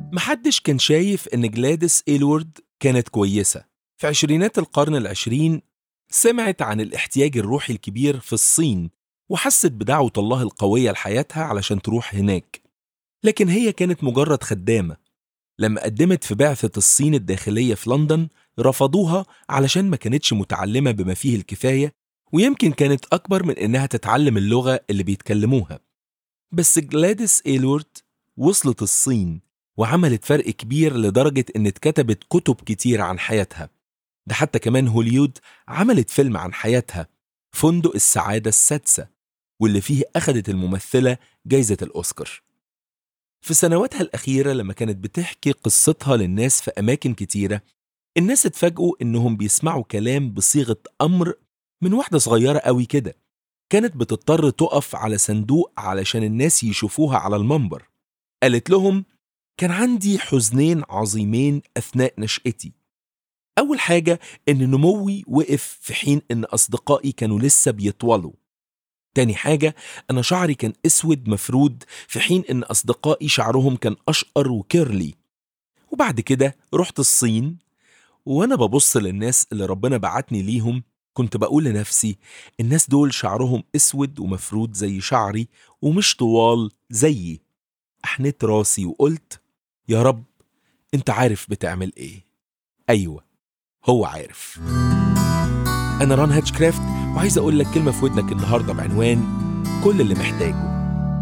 محدش كان شايف إن جلاديس إيلورد كانت كويسة في عشرينات القرن العشرين سمعت عن الاحتياج الروحي الكبير في الصين وحست بدعوة الله القوية لحياتها علشان تروح هناك لكن هي كانت مجرد خدامة لما قدمت في بعثة الصين الداخلية في لندن رفضوها علشان ما كانتش متعلمة بما فيه الكفاية ويمكن كانت أكبر من إنها تتعلم اللغة اللي بيتكلموها بس جلاديس إيلورد وصلت الصين وعملت فرق كبير لدرجة إن اتكتبت كتب كتير عن حياتها ده حتى كمان هوليود عملت فيلم عن حياتها فندق السعادة السادسة واللي فيه أخدت الممثلة جايزة الأوسكار في سنواتها الأخيرة لما كانت بتحكي قصتها للناس في أماكن كتيرة الناس اتفاجئوا إنهم بيسمعوا كلام بصيغة أمر من واحدة صغيرة قوي كده كانت بتضطر تقف على صندوق علشان الناس يشوفوها على المنبر قالت لهم كان عندي حزنين عظيمين أثناء نشأتي أول حاجة إن نموي وقف في حين إن أصدقائي كانوا لسه بيطولوا تاني حاجة أنا شعري كان أسود مفرود في حين إن أصدقائي شعرهم كان أشقر وكيرلي وبعد كده رحت الصين وأنا ببص للناس اللي ربنا بعتني ليهم كنت بقول لنفسي الناس دول شعرهم أسود ومفرود زي شعري ومش طوال زيي أحنت راسي وقلت يا رب أنت عارف بتعمل إيه أيوة هو عارف أنا ران هاتشكرافت وعايز أقول لك كلمة في ودنك النهاردة بعنوان كل اللي محتاجه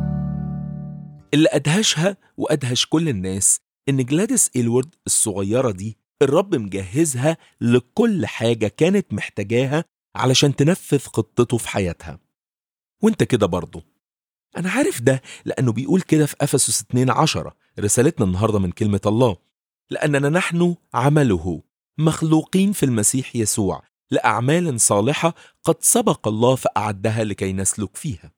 اللي أدهشها وأدهش كل الناس إن جلاديس إيلورد الصغيرة دي الرب مجهزها لكل حاجة كانت محتاجاها علشان تنفذ خطته في حياتها وانت كده برضه أنا عارف ده لأنه بيقول كده في أفسس 2 عشرة رسالتنا النهاردة من كلمة الله لأننا نحن عمله مخلوقين في المسيح يسوع لأعمال صالحة قد سبق الله فأعدها لكي نسلك فيها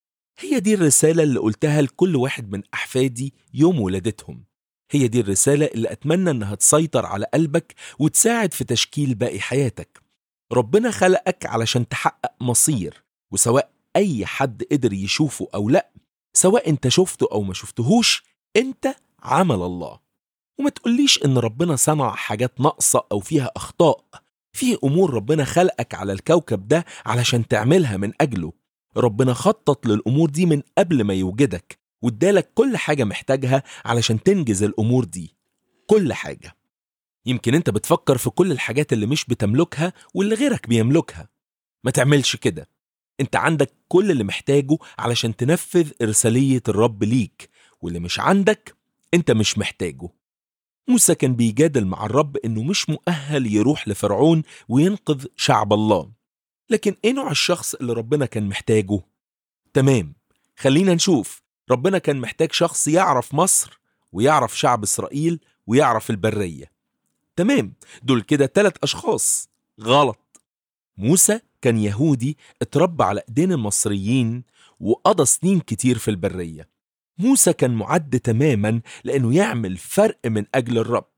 هي دي الرسالة اللي قلتها لكل واحد من أحفادي يوم ولادتهم هي دي الرسالة اللي أتمنى إنها تسيطر على قلبك وتساعد في تشكيل باقي حياتك ربنا خلقك علشان تحقق مصير وسواء أي حد قدر يشوفه أو لأ سواء أنت شفته أو ما شفتهوش أنت عمل الله وما تقوليش إن ربنا صنع حاجات ناقصة أو فيها أخطاء في أمور ربنا خلقك على الكوكب ده علشان تعملها من أجله ربنا خطط للأمور دي من قبل ما يوجدك وادالك كل حاجة محتاجها علشان تنجز الأمور دي كل حاجة يمكن انت بتفكر في كل الحاجات اللي مش بتملكها واللي غيرك بيملكها ما تعملش كده انت عندك كل اللي محتاجه علشان تنفذ إرسالية الرب ليك واللي مش عندك انت مش محتاجه موسى كان بيجادل مع الرب انه مش مؤهل يروح لفرعون وينقذ شعب الله لكن ايه نوع الشخص اللي ربنا كان محتاجه تمام خلينا نشوف ربنا كان محتاج شخص يعرف مصر ويعرف شعب اسرائيل ويعرف البريه تمام دول كده ثلاث اشخاص غلط موسى كان يهودي اتربى على ايدين المصريين وقضى سنين كتير في البريه موسى كان معد تماما لانه يعمل فرق من اجل الرب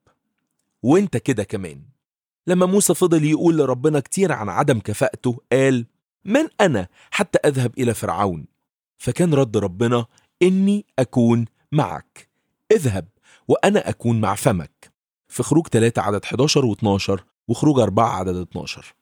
وانت كده كمان لما موسى فضل يقول لربنا كتير عن عدم كفاءته قال من انا حتى اذهب الى فرعون فكان رد ربنا اني اكون معك اذهب وانا اكون مع فمك في خروج 3 عدد 11 و12 وخروج 4 عدد 12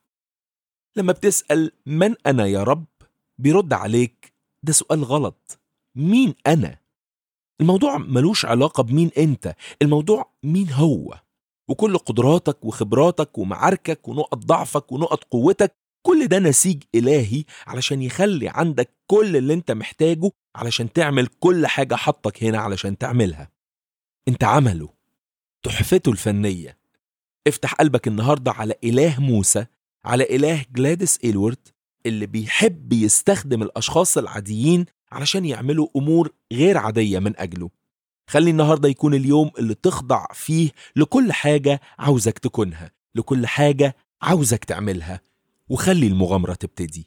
لما بتسأل من أنا يا رب بيرد عليك ده سؤال غلط مين أنا؟ الموضوع ملوش علاقة بمين أنت الموضوع مين هو وكل قدراتك وخبراتك ومعاركك ونقط ضعفك ونقط قوتك كل ده نسيج إلهي علشان يخلي عندك كل اللي انت محتاجه علشان تعمل كل حاجة حطك هنا علشان تعملها انت عمله تحفته الفنية افتح قلبك النهاردة على إله موسى على إله جلاديس إيلورد اللي بيحب يستخدم الأشخاص العاديين علشان يعملوا أمور غير عادية من أجله خلي النهاردة يكون اليوم اللي تخضع فيه لكل حاجة عاوزك تكونها لكل حاجة عاوزك تعملها وخلي المغامرة تبتدي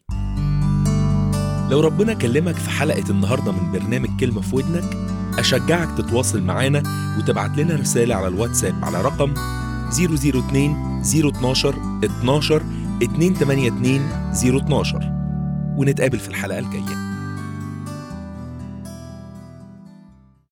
لو ربنا كلمك في حلقة النهاردة من برنامج كلمة في ودنك أشجعك تتواصل معانا وتبعت لنا رسالة على الواتساب على رقم 002 012 12 282 012 ونتقابل في الحلقة الجاية